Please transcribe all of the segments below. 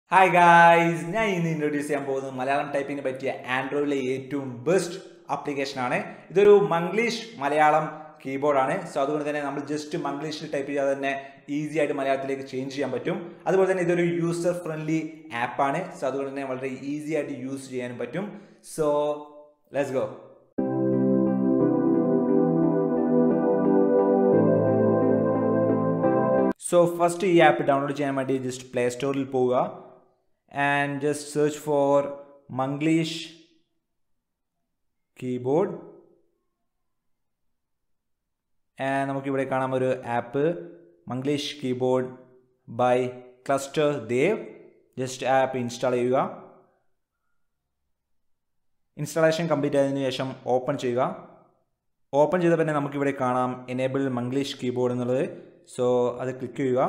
hi guys ഞാൻ ഇന്ന് introduce ചെയ്യാൻ പോകുന്നത് മലയാളം ടൈപ്പിങ്ങിനെ പറ്റിയ ആൻഡ്രോയിഡിലെ ഏറ്റവും ബെസ്റ്റ് ആപ്ലിക്കേഷൻ ആണ് ഇതൊരു മംഗ്ലീഷ് മലയാളം കീബോർഡാണ് സോ അതുകൊണ്ട് തന്നെ നമ്മൾ ജസ്റ്റ് മംഗ്ലീഷിൽ ടൈപ്പ് ചെയ്യാതെ തന്നെ ഈസി ആയിട്ട് മലയാളത്തിലേക്ക് ചേഞ്ച് ചെയ്യാൻ പറ്റും അതുപോലെ തന്നെ ഇതൊരു യൂസർ ഫ്രണ്ട്ലി ആപ്പാണ് സോ അതുകൊണ്ട് തന്നെ വളരെ ഈസി ആയിട്ട് യൂസ് ചെയ്യാനും പറ്റും so let's go so first ഈ ആപ്പ് ഡൗൺലോഡ് ചെയ്യാൻ വേണ്ടി ജസ്റ്റ് പ്ലേ സ്റ്റോറിൽ പോവുക and just search for Manglish keyboard and നമുക്കിവിടെ കാണാം ഒരു app Manglish keyboard by cluster dev just app install ചെയ്യുക ഇൻസ്റ്റാളേഷൻ കംപ്ലീറ്റ് ആയതിനു ശേഷം ഓപ്പൺ ചെയ്യുക ഓപ്പൺ ചെയ്ത പിന്നെ നമുക്കിവിടെ കാണാം എനേബിൾ മംഗ്ലീഷ് കീബോർഡ് എന്നുള്ളത് സോ അത് ക്ലിക്ക് ചെയ്യുക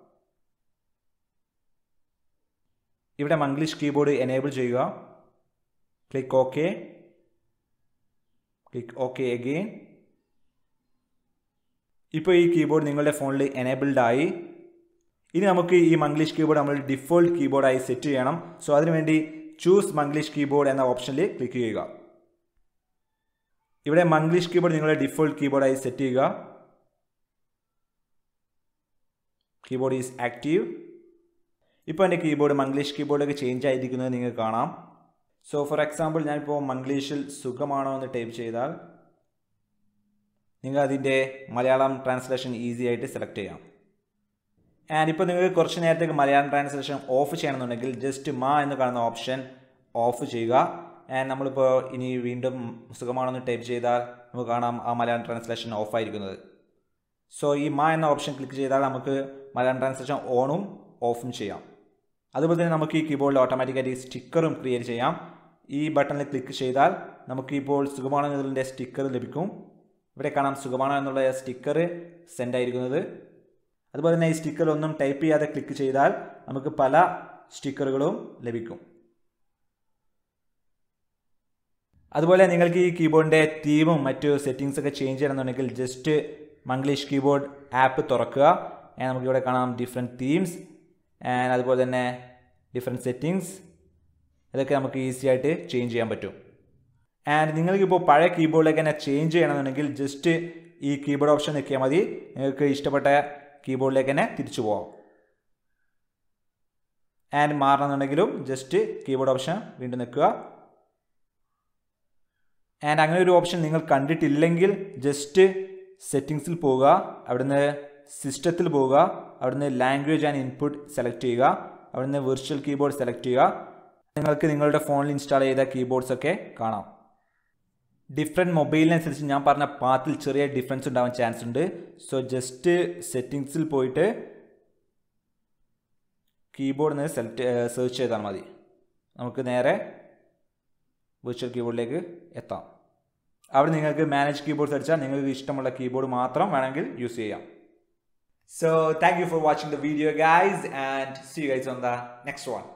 ഇവിടെ മംഗ്ലീഷ് കീബോർഡ് എനേബിൾ ചെയ്യുക click okay click okay again ഇപ്പോൾ ഈ കീബോർഡ് നിങ്ങളുടെ ഫോണിൽ എനേബിൾഡ് ആയി ഇനി നമുക്ക് ഈ മംഗ്ലീഷ് കീബോർഡ് നമ്മൾ ഡിഫോൾട്ട് കീബോർഡായി സെറ്റ് ചെയ്യണം സോ അതിനുവേണ്ടി ചൂസ് മംഗ്ലീഷ് കീബോർഡ് എന്ന ഓപ്ഷനിൽ ക്ലിക്ക് ചെയ്യുക ഇവിടെ മംഗ്ലീഷ് കീബോർഡ് നിങ്ങളുടെ ഡിഫോൾട്ട് കീബോർഡായി സെറ്റ് ചെയ്യുക കീബോർഡ് ഈസ് ആക്റ്റീവ് ഇപ്പോൾ എൻ്റെ കീബോർഡ് മംഗ്ലീഷ് കീബോർഡൊക്കെ ചേഞ്ച് ആയിരിക്കുന്നത് നിങ്ങൾക്ക് കാണാം സോ ഫോർ എക്സാമ്പിൾ ഞാനിപ്പോൾ മംഗ്ലീഷിൽ സുഖമാണോ എന്ന് ടൈപ്പ് ചെയ്താൽ നിങ്ങൾ അതിൻ്റെ മലയാളം ട്രാൻസ്ലേഷൻ ഈസി ആയിട്ട് സെലക്ട് ചെയ്യാം ആൻഡ് ഇപ്പോൾ നിങ്ങൾക്ക് കുറച്ച് നേരത്തേക്ക് മലയാളം ട്രാൻസ്ലേഷൻ ഓഫ് ചെയ്യണമെന്നുണ്ടെങ്കിൽ ജസ്റ്റ് മാ എന്ന് കാണുന്ന ഓപ്ഷൻ ഓഫ് ചെയ്യുക ആൻഡ് നമ്മളിപ്പോൾ ഇനി വീണ്ടും സുഖമാണെന്ന് ടൈപ്പ് ചെയ്താൽ നമുക്ക് കാണാം ആ മലയാളം ട്രാൻസ്ലേഷൻ ഓഫായിരിക്കുന്നത് സോ ഈ മാ എന്ന ഓപ്ഷൻ ക്ലിക്ക് ചെയ്താൽ നമുക്ക് മലയാളം ട്രാൻസ്ലേഷൻ ഓണും ഓഫും ചെയ്യാം അതുപോലെ തന്നെ നമുക്ക് ഈ കീബോർഡിൽ ഓട്ടോമാറ്റിക്കായിട്ട് സ്റ്റിക്കറും ക്രിയേറ്റ് ചെയ്യാം ഈ ബട്ടണിൽ ക്ലിക്ക് ചെയ്താൽ നമുക്ക് ഇപ്പോൾ സുഖമാണോ എന്നതിൻ്റെ സ്റ്റിക്കർ ലഭിക്കും ഇവിടെ കാണാം സുഖമാണോ എന്നുള്ള സ്റ്റിക്കർ സെൻഡ് ആയിരിക്കുന്നത് അതുപോലെ തന്നെ ഈ സ്റ്റിക്കർ ഒന്നും ടൈപ്പ് ചെയ്യാതെ ക്ലിക്ക് ചെയ്താൽ നമുക്ക് പല സ്റ്റിക്കറുകളും ലഭിക്കും അതുപോലെ നിങ്ങൾക്ക് ഈ കീബോർഡിൻ്റെ തീമും മറ്റു സെറ്റിങ്സ് ഒക്കെ ചേഞ്ച് ചെയ്യണമെന്നുണ്ടെങ്കിൽ ജസ്റ്റ് മംഗ്ലീഷ് കീബോർഡ് ആപ്പ് തുറക്കുക നമുക്കിവിടെ കാണാം ഡിഫറെൻറ്റ് തീംസ് ആൻഡ് അതുപോലെ തന്നെ ഡിഫറെൻറ്റ് സെറ്റിങ്സ് ഇതൊക്കെ നമുക്ക് ഈസി ആയിട്ട് ചേഞ്ച് ചെയ്യാൻ പറ്റും ആൻഡ് നിങ്ങൾക്കിപ്പോൾ പഴയ കീബോർഡിലേക്ക് തന്നെ ചേഞ്ച് ചെയ്യണമെന്നുണ്ടെങ്കിൽ ജസ്റ്റ് ഈ കീബോർഡ് ഓപ്ഷൻ നിൽക്കിയാൽ മതി നിങ്ങൾക്ക് ഇഷ്ടപ്പെട്ട കീബോർഡിലേക്ക് തന്നെ തിരിച്ചു പോകാം ആൻഡ് മാറണമെന്നുണ്ടെങ്കിലും ജസ്റ്റ് കീബോർഡ് ഓപ്ഷൻ വീണ്ടും നിൽക്കുക ആൻഡ് അങ്ങനെ ഒരു ഓപ്ഷൻ നിങ്ങൾ കണ്ടിട്ടില്ലെങ്കിൽ ജസ്റ്റ് സെറ്റിങ്സിൽ പോവുക അവിടുന്ന് സിസ്റ്റത്തിൽ പോവുക അവിടുന്ന് ലാംഗ്വേജ് ആൻഡ് ഇൻപുട്ട് സെലക്ട് ചെയ്യുക അവിടുന്ന് വിർച്വൽ കീബോർഡ് സെലക്ട് ചെയ്യുക നിങ്ങൾക്ക് നിങ്ങളുടെ ഫോണിൽ ഇൻസ്റ്റാൾ ചെയ്ത കീബോർഡ്സ് ഒക്കെ കാണാം ഡിഫറെൻറ്റ് മൊബൈലിനനുസരിച്ച് ഞാൻ പറഞ്ഞ പാത്തിൽ ചെറിയ ഡിഫറൻസ് ഉണ്ടാവാൻ ചാൻസ് ഉണ്ട് സോ ജസ്റ്റ് സെറ്റിങ്സിൽ പോയിട്ട് കീബോർഡിൽ സെലക്ട് സെർച്ച് ചെയ്താൽ മതി നമുക്ക് നേരെ വിർച്വൽ കീബോർഡിലേക്ക് എത്താം അവിടെ നിങ്ങൾക്ക് മാനേജ് കീബോർഡ്സ് അടിച്ചാൽ നിങ്ങൾക്ക് ഇഷ്ടമുള്ള കീബോർഡ് മാത്രം വേണമെങ്കിൽ യൂസ് ചെയ്യാം so thank you for watching the video guys and see you guys on the next one